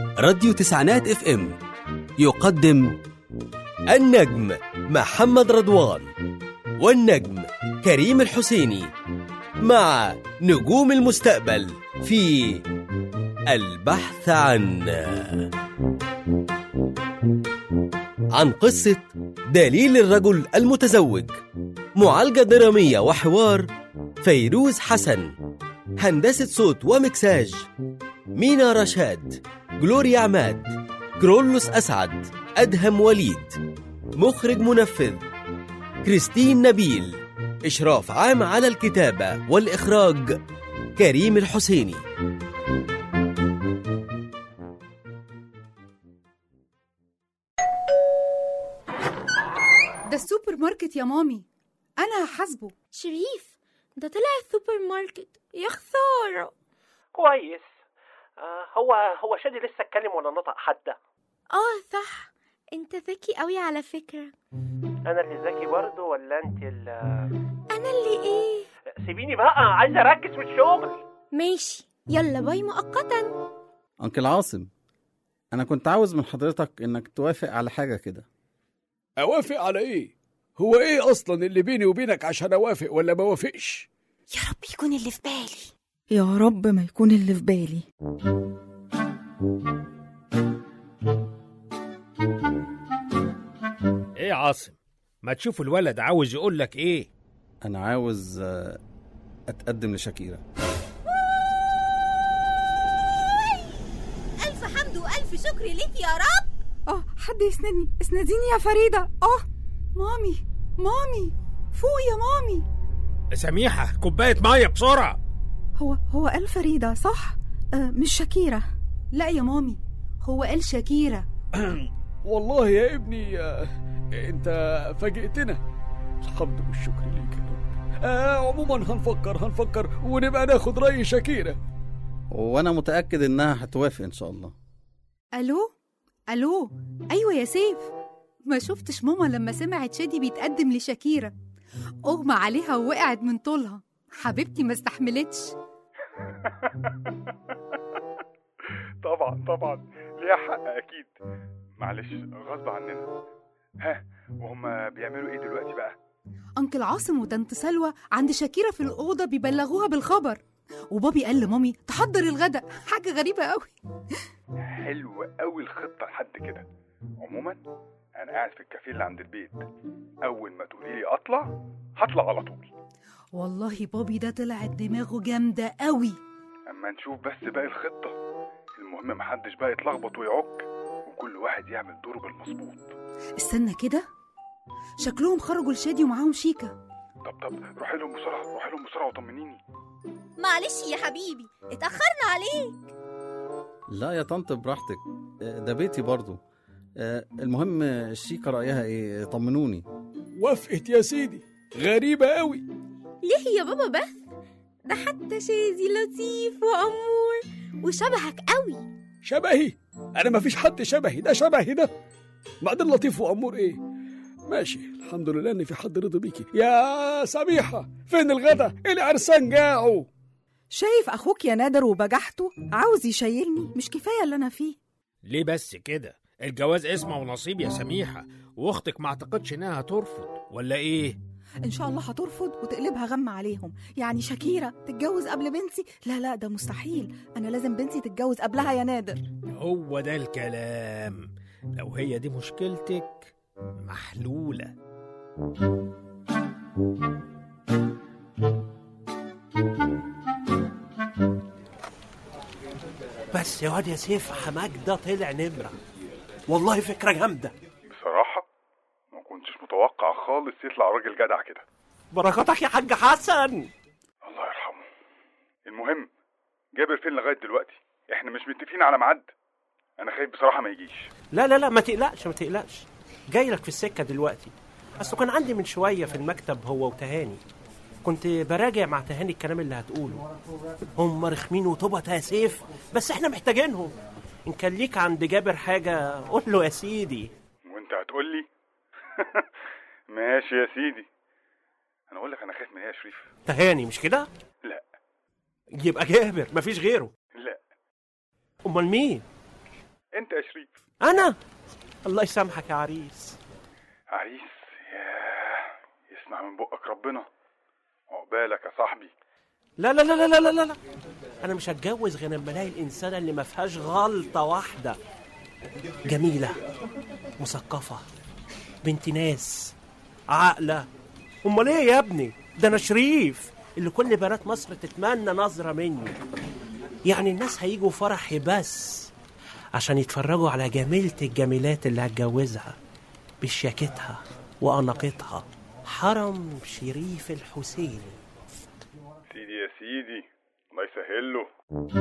راديو تسعينات اف ام يقدم النجم محمد رضوان والنجم كريم الحسيني مع نجوم المستقبل في البحث عن عن قصة دليل الرجل المتزوج معالجة درامية وحوار فيروز حسن هندسة صوت ومكساج مينا رشاد جلوريا عماد كرولوس أسعد أدهم وليد مخرج منفذ كريستين نبيل إشراف عام على الكتابة والإخراج كريم الحسيني ده السوبر ماركت يا مامي انا هحاسبه شريف ده طلع السوبر ماركت يا خسارة كويس آه هو هو شادي لسه اتكلم ولا نطق حتى اه صح انت ذكي قوي على فكرة انا اللي ذكي برضه ولا انت اللي انا اللي ايه سيبيني بقى عايز اركز في الشغل ماشي يلا باي مؤقتا أنكل عاصم أنا كنت عاوز من حضرتك إنك توافق على حاجة كده اوافق على ايه هو ايه اصلا اللي بيني وبينك عشان اوافق ولا ما اوافقش يا رب يكون اللي في بالي يا رب ما يكون اللي في بالي ايه يا عاصم ما تشوف الولد عاوز يقول لك ايه أنا عاوز آه، أتقدم لشاكيرا ألف حمد وألف شكر ليك يا رب اه حد يسندني اسنديني يا فريده اه مامي مامي فوق يا مامي سميحة كوباية مية بسرعة هو هو قال فريدة صح آه مش شاكيرة لا يا مامي هو قال شاكيرة والله يا ابني آه، انت فاجئتنا الحمد والشكر ليك يا رب آه عموما هنفكر هنفكر ونبقى ناخد رأي شاكيرة وأنا متأكد إنها هتوافق إن شاء الله الو الو ايوه يا سيف ما شفتش ماما لما سمعت شادي بيتقدم لشاكيرة اغمى عليها ووقعت من طولها حبيبتي ما استحملتش طبعا طبعا ليها حق اكيد معلش غصب عننا ها وهم بيعملوا ايه دلوقتي بقى انكل عاصم وطنط سلوى عند شاكيرة في الأوضة بيبلغوها بالخبر وبابي قال لمامي تحضر الغداء حاجة غريبة قوي حلو قوي الخطه لحد كده عموما انا قاعد في الكافيه اللي عند البيت اول ما تقولي لي اطلع هطلع على طول والله بابي ده طلعت دماغه جامدة قوي اما نشوف بس باقي الخطه المهم محدش بقى يتلخبط ويعك وكل واحد يعمل دوره بالمظبوط استنى كده شكلهم خرجوا لشادي ومعاهم شيكة طب طب روحي لهم بسرعه روحي لهم بسرعه وطمنيني معلش يا حبيبي اتأخرنا عليك لا يا طنط براحتك آه، ده بيتي برضو آه، المهم الشيكة رأيها إيه طمنوني وافقت يا سيدي غريبة قوي ليه يا بابا بس ده حتى شادي لطيف وأمور وشبهك قوي شبهي انا ما فيش حد شبهي ده شبهي ده بعدين لطيف وامور ايه ماشي الحمد لله ان في حد رضي بيكي يا سميحة فين الغدا العرسان جاعوا شايف أخوك يا نادر وبجحته عاوز يشيلني مش كفاية اللي أنا فيه ليه بس كده الجواز اسمه ونصيب يا سميحة واختك ما اعتقدش انها هترفض ولا ايه إن شاء الله هترفض وتقلبها غم عليهم يعني شاكيرة تتجوز قبل بنتي لا لا ده مستحيل أنا لازم بنتي تتجوز قبلها يا نادر هو ده الكلام لو هي دي مشكلتك محلولة بس يا واد يا سيف حماك ده طلع نمرة والله فكرة جامدة بصراحه ما كنتش متوقع خالص يطلع راجل جدع كده بركاتك يا حاج حسن الله يرحمه المهم جابر فين لغايه دلوقتي احنا مش متفقين على ميعاد انا خايف بصراحه ما يجيش لا لا لا ما تقلقش ما تقلقش جاي لك في السكة دلوقتي أصله كان عندي من شوية في المكتب هو وتهاني كنت براجع مع تهاني الكلام اللي هتقوله هم رخمين وطبط يا سيف بس احنا محتاجينهم ان كان ليك عند جابر حاجة قول له يا سيدي وانت هتقول لي ماشي يا سيدي انا اقول لك انا خايف من ايه يا شريف تهاني مش كده لا يبقى جابر مفيش غيره لا امال مين انت يا شريف انا الله يسامحك يا عريس عريس ياه يسمع من بقك ربنا عقبالك يا صاحبي لا لا لا لا لا لا لا انا مش هتجوز غير لما الاقي الانسانه اللي ما فيهاش غلطه واحده جميله مثقفه بنت ناس عاقله امال ايه يا ابني ده انا شريف اللي كل بنات مصر تتمنى نظره مني يعني الناس هيجوا فرحي بس عشان يتفرجوا على جميلة الجميلات اللي هتجوزها بشياكتها وأناقتها حرم شريف الحسيني سيدي يا سيدي الله يسهل له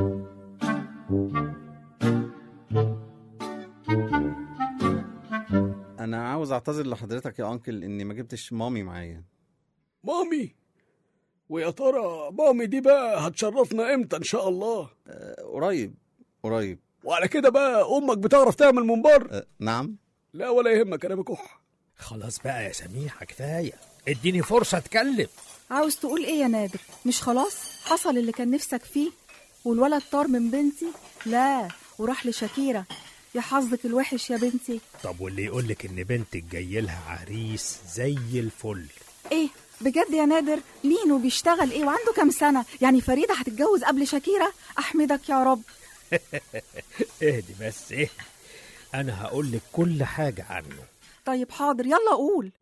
انا عاوز اعتذر لحضرتك يا انكل اني ما جبتش مامي معايا مامي ويا ترى مامي دي بقى هتشرفنا امتى ان شاء الله أه قريب قريب وعلى كده بقى امك بتعرف تعمل منبر أه نعم لا ولا يهمك انا بكح خلاص بقى يا سميحة كفاية اديني فرصة اتكلم عاوز تقول ايه يا نادر مش خلاص حصل اللي كان نفسك فيه والولد طار من بنتي لا وراح لشاكيرة يا حظك الوحش يا بنتي طب واللي يقولك ان بنتك جاي لها عريس زي الفل ايه بجد يا نادر مين وبيشتغل ايه وعنده كام سنة يعني فريدة هتتجوز قبل شاكيرة احمدك يا رب اهدي بس اهدي انا هقولك كل حاجة عنه طيب حاضر يلا قول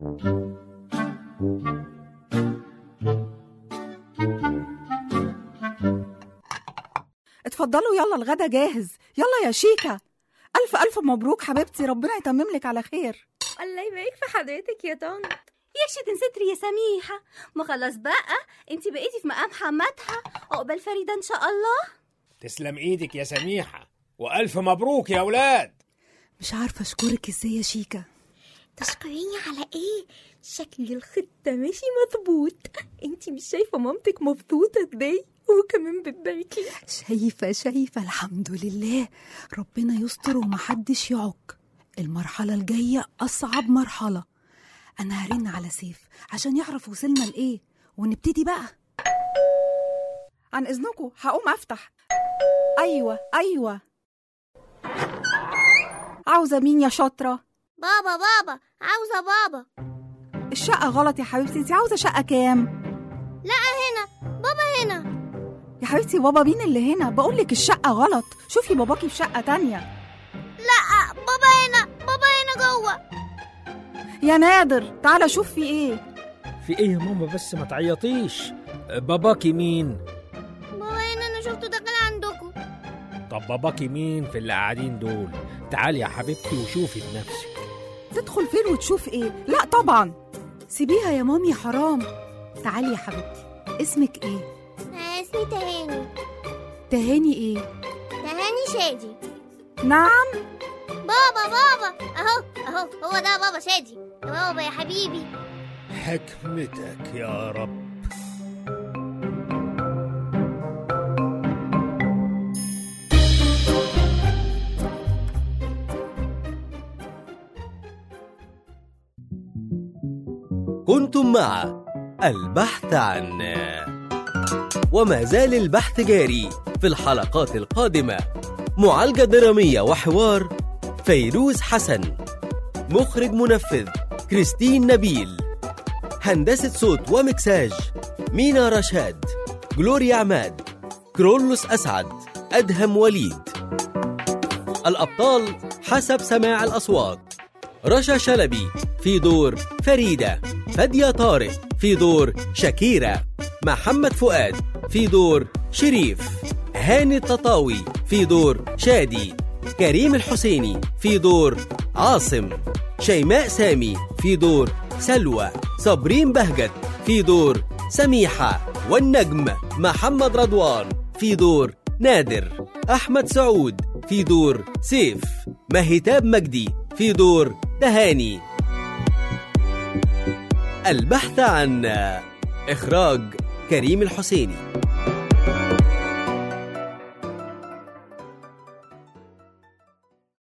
اتفضلوا يلا الغدا جاهز يلا يا شيكا ألف ألف مبروك حبيبتي ربنا يتمم لك على خير الله يبارك في حضرتك يا طنط يا شتن ستري يا سميحة ما خلاص بقى انت بقيتي في مقام حماتها عقبال فريدة ان شاء الله تسلم ايدك يا سميحة والف مبروك يا اولاد مش عارفة أشكرك إزاي يا شيكا تشكريني على ايه شكل الخطة ماشي مظبوط انت مش شايفة مامتك مبسوطة ازاي وكمان بتباركي شايفة شايفة الحمد لله ربنا يستر ومحدش يعك المرحلة الجاية أصعب مرحلة أنا هرن على سيف عشان يعرف وصلنا لإيه ونبتدي بقى عن إذنكم هقوم أفتح أيوة أيوة عاوزة مين يا شاطرة بابا بابا عاوزة بابا الشقة غلط يا حبيبتي انت عاوزة شقة كام لا هنا بابا هنا يا حبيبتي بابا مين اللي هنا بقولك الشقة غلط شوفي باباكي في شقة تانية لا بابا هنا بابا هنا جوه يا نادر تعالى شوف في ايه في ايه يا ماما بس ما تعيطيش باباكي مين بابا هنا انا شفته داخل عندكم طب باباكي مين في اللي قاعدين دول تعالي يا حبيبتي وشوفي بنفسك تدخل فين وتشوف ايه لا طبعا سيبيها يا مامي حرام تعالي يا حبيبتي اسمك إيه؟ أنا اسمي تهاني تهاني إيه؟ تهاني شادي نعم بابا بابا اهو اهو هو ده بابا شادي يا بابا يا حبيبي حكمتك يا رب كنتم مع البحث عن وما زال البحث جاري في الحلقات القادمة معالجة درامية وحوار فيروز حسن مخرج منفذ كريستين نبيل هندسة صوت ومكساج مينا رشاد جلوريا عماد كرولوس أسعد أدهم وليد الأبطال حسب سماع الأصوات رشا شلبي في دور فريدة فادية طارق في دور شاكيرا محمد فؤاد في دور شريف هاني التطاوي في دور شادي كريم الحسيني في دور عاصم شيماء سامي في دور سلوى صابرين بهجت في دور سميحة والنجم محمد رضوان في دور نادر أحمد سعود في دور سيف مهتاب مجدي في دور تهاني البحث عن إخراج كريم الحسيني